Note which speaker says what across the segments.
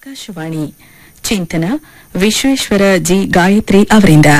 Speaker 1: ಆಕಾಶವಾಣಿ ಚಿಂತನ ವಿಶ್ವೇಶ್ವರ ಜಿ ಗಾಯತ್ರಿ ಅವರಿಂದ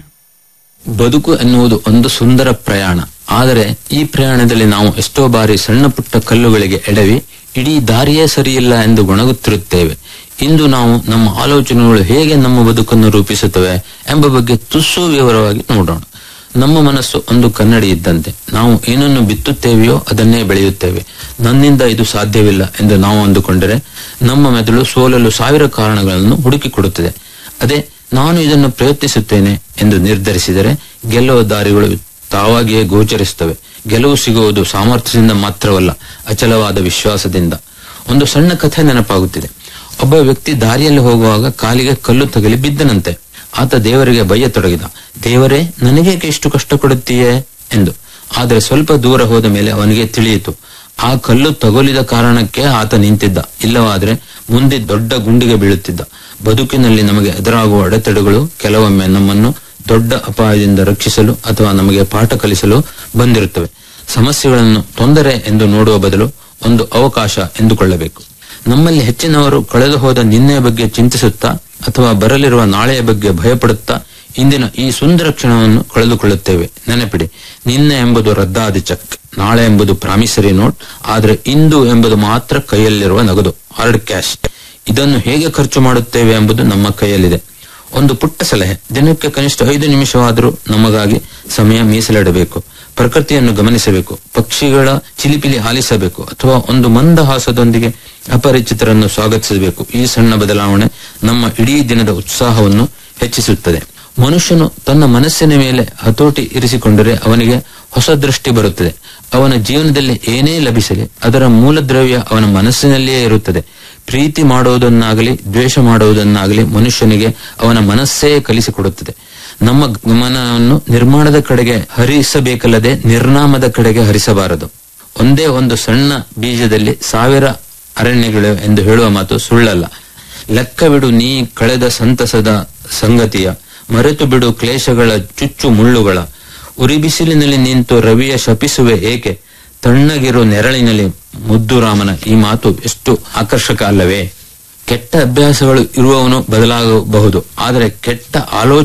Speaker 2: ಬದುಕು ಎನ್ನುವುದು ಒಂದು ಸುಂದರ ಪ್ರಯಾಣ ಆದರೆ ಈ ಪ್ರಯಾಣದಲ್ಲಿ ನಾವು ಎಷ್ಟೋ ಬಾರಿ ಸಣ್ಣ ಪುಟ್ಟ ಕಲ್ಲುಗಳಿಗೆ ಎಡವಿ ಇಡೀ ದಾರಿಯೇ ಸರಿಯಿಲ್ಲ ಎಂದು ಗೊಣಗುತ್ತಿರುತ್ತೇವೆ ಇಂದು ನಾವು ನಮ್ಮ ಆಲೋಚನೆಗಳು ಹೇಗೆ ನಮ್ಮ ಬದುಕನ್ನು ರೂಪಿಸುತ್ತವೆ ಎಂಬ ಬಗ್ಗೆ ತುಸು ವಿವರವಾಗಿ ನೋಡೋಣ ನಮ್ಮ ಮನಸ್ಸು ಒಂದು ಕನ್ನಡಿ ಇದ್ದಂತೆ ನಾವು ಏನನ್ನು ಬಿತ್ತುತ್ತೇವೆಯೋ ಅದನ್ನೇ ಬೆಳೆಯುತ್ತೇವೆ ನನ್ನಿಂದ ಇದು ಸಾಧ್ಯವಿಲ್ಲ ಎಂದು ನಾವು ಅಂದುಕೊಂಡರೆ ನಮ್ಮ ಮೆದುಳು ಸೋಲಲು ಸಾವಿರ ಕಾರಣಗಳನ್ನು ಹುಡುಕಿಕೊಡುತ್ತದೆ ಅದೇ ನಾನು ಇದನ್ನು ಪ್ರಯತ್ನಿಸುತ್ತೇನೆ ಎಂದು ನಿರ್ಧರಿಸಿದರೆ ಗೆಲ್ಲುವ ದಾರಿಗಳು ತಾವಾಗಿಯೇ ಗೋಚರಿಸುತ್ತವೆ ಗೆಲುವು ಸಿಗುವುದು ಸಾಮರ್ಥ್ಯದಿಂದ ಮಾತ್ರವಲ್ಲ ಅಚಲವಾದ ವಿಶ್ವಾಸದಿಂದ ಒಂದು ಸಣ್ಣ ಕಥೆ ನೆನಪಾಗುತ್ತಿದೆ ಒಬ್ಬ ವ್ಯಕ್ತಿ ದಾರಿಯಲ್ಲಿ ಹೋಗುವಾಗ ಕಾಲಿಗೆ ಕಲ್ಲು ತಗಲಿ ಬಿದ್ದನಂತೆ ಆತ ದೇವರಿಗೆ ಬಯ್ಯತೊಡಗಿದ ದೇವರೇ ನನಗೇಕೆ ಇಷ್ಟು ಕಷ್ಟ ಕೊಡುತ್ತೀಯೇ ಎಂದು ಆದರೆ ಸ್ವಲ್ಪ ದೂರ ಹೋದ ಮೇಲೆ ಅವನಿಗೆ ತಿಳಿಯಿತು ಆ ಕಲ್ಲು ತಗುಲಿದ ಕಾರಣಕ್ಕೆ ಆತ ನಿಂತಿದ್ದ ಇಲ್ಲವಾದ್ರೆ ಮುಂದೆ ದೊಡ್ಡ ಗುಂಡಿಗೆ ಬೀಳುತ್ತಿದ್ದ ಬದುಕಿನಲ್ಲಿ ನಮಗೆ ಎದುರಾಗುವ ಅಡೆತಡೆಗಳು ಕೆಲವೊಮ್ಮೆ ನಮ್ಮನ್ನು ದೊಡ್ಡ ಅಪಾಯದಿಂದ ರಕ್ಷಿಸಲು ಅಥವಾ ನಮಗೆ ಪಾಠ ಕಲಿಸಲು ಬಂದಿರುತ್ತವೆ ಸಮಸ್ಯೆಗಳನ್ನು ತೊಂದರೆ ಎಂದು ನೋಡುವ ಬದಲು ಒಂದು ಅವಕಾಶ ಎಂದುಕೊಳ್ಳಬೇಕು ನಮ್ಮಲ್ಲಿ ಹೆಚ್ಚಿನವರು ಕಳೆದು ಹೋದ ನಿನ್ನೆಯ ಬಗ್ಗೆ ಚಿಂತಿಸುತ್ತಾ ಅಥವಾ ಬರಲಿರುವ ನಾಳೆಯ ಬಗ್ಗೆ ಭಯಪಡುತ್ತಾ ಇಂದಿನ ಈ ಸುಂದರ ಕ್ಷಣವನ್ನು ಕಳೆದುಕೊಳ್ಳುತ್ತೇವೆ ನೆನಪಿಡಿ ನಿನ್ನೆ ಎಂಬುದು ರದ್ದಾದ ಚೆಕ್ ನಾಳೆ ಎಂಬುದು ಪ್ರಾಮಿಸರಿ ನೋಟ್ ಆದರೆ ಇಂದು ಎಂಬುದು ಮಾತ್ರ ಕೈಯಲ್ಲಿರುವ ನಗದು ಹಾರ್ಡ್ ಕ್ಯಾಶ್ ಇದನ್ನು ಹೇಗೆ ಖರ್ಚು ಮಾಡುತ್ತೇವೆ ಎಂಬುದು ನಮ್ಮ ಕೈಯಲ್ಲಿದೆ ಒಂದು ಪುಟ್ಟ ಸಲಹೆ ದಿನಕ್ಕೆ ಕನಿಷ್ಠ ಐದು ನಿಮಿಷವಾದರೂ ನಮಗಾಗಿ ಸಮಯ ಮೀಸಲಿಡಬೇಕು ಪ್ರಕೃತಿಯನ್ನು ಗಮನಿಸಬೇಕು ಪಕ್ಷಿಗಳ ಚಿಲಿಪಿಲಿ ಆಲಿಸಬೇಕು ಅಥವಾ ಒಂದು ಮಂದಹಾಸದೊಂದಿಗೆ ಅಪರಿಚಿತರನ್ನು ಸ್ವಾಗತಿಸಬೇಕು ಈ ಸಣ್ಣ ಬದಲಾವಣೆ ನಮ್ಮ ಇಡೀ ದಿನದ ಉತ್ಸಾಹವನ್ನು ಹೆಚ್ಚಿಸುತ್ತದೆ ಮನುಷ್ಯನು ತನ್ನ ಮನಸ್ಸಿನ ಮೇಲೆ ಹತೋಟಿ ಇರಿಸಿಕೊಂಡರೆ ಅವನಿಗೆ ಹೊಸ ದೃಷ್ಟಿ ಬರುತ್ತದೆ ಅವನ ಜೀವನದಲ್ಲಿ ಏನೇ ಲಭಿಸಲಿ ಅದರ ಮೂಲದ್ರವ್ಯ ಅವನ ಮನಸ್ಸಿನಲ್ಲಿಯೇ ಇರುತ್ತದೆ ಪ್ರೀತಿ ಮಾಡುವುದನ್ನಾಗಲಿ ದ್ವೇಷ ಮಾಡುವುದನ್ನಾಗಲಿ ಮನುಷ್ಯನಿಗೆ ಅವನ ಮನಸ್ಸೇ ಕಲಿಸಿಕೊಡುತ್ತದೆ ನಮ್ಮ ಗಮನವನ್ನು ನಿರ್ಮಾಣದ ಕಡೆಗೆ ಹರಿಸಬೇಕಲ್ಲದೆ ನಿರ್ನಾಮದ ಕಡೆಗೆ ಹರಿಸಬಾರದು ಒಂದೇ ಒಂದು ಸಣ್ಣ ಬೀಜದಲ್ಲಿ ಸಾವಿರ ಅರಣ್ಯಗಳು ಎಂದು ಹೇಳುವ ಮಾತು ಸುಳ್ಳಲ್ಲ ಲೆಕ್ಕವಿಡು ನೀ ಕಳೆದ ಸಂತಸದ ಸಂಗತಿಯ ಮರೆತು ಬಿಡು ಕ್ಲೇಶಗಳ ಚುಚ್ಚು ಮುಳ್ಳುಗಳ ಉರಿ ಬಿಸಿಲಿನಲ್ಲಿ ನಿಂತು ರವಿಯ ಶಪಿಸುವೆ ಏಕೆ ತಣ್ಣಗಿರೋ ನೆರಳಿನಲ್ಲಿ ಮುದ್ದುರಾಮನ ಈ ಮಾತು ಎಷ್ಟು ಆಕರ್ಷಕ ಅಲ್ಲವೇ ಕೆಟ್ಟ ಅಭ್ಯಾಸಗಳು ಇರುವವನು ಬದಲಾಗಬಹುದು ಆದರೆ ಕೆಟ್ಟ ಆಲೋಚನೆ